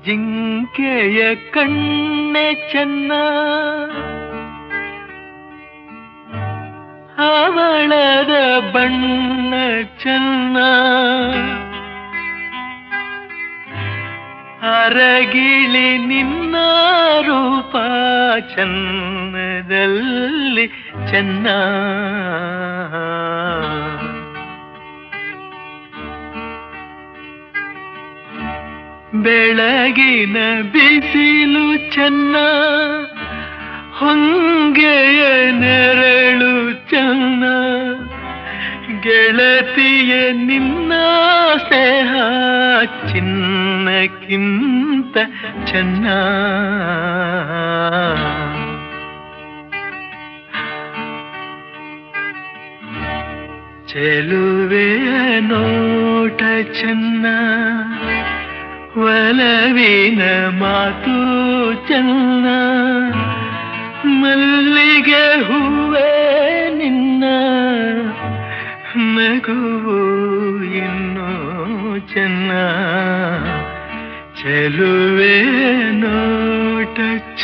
ಜಿಂಕೆಯ ಕಣ್ಣೆ ಚೆನ್ನ ಅವಳದ ಬಣ್ಣ ಚೆನ್ನ ಅರಗಿಳಿ ನಿನ್ನ ರೂಪ ಚನ್ನದಲ್ಲಿ ಚೆನ್ನ ಬೆಳಗಿನ ಬಿಸಿಲು ಚೆನ್ನ ಹೊಂಗೆಯ ನೆರಳು ಚೆನ್ನ ಗೆಳತಿಯ ನಿನ್ನ ಸ್ನೇಹ ಚಿನ್ನಕ್ಕಿಂತ ಚೆನ್ನ ಚೆಲುವೆಯ ನೋಟ ಚೆನ್ನ ಒಲವಿನ ಮಾತು ಚೆನ್ನ ಮಲ್ಲಿಗೆ ಹೂವೇ ನಿನ್ನ ನಗುವು ಇನ್ನೂ ಚೆನ್ನ ಚೆಲುವೆ ನೋಟ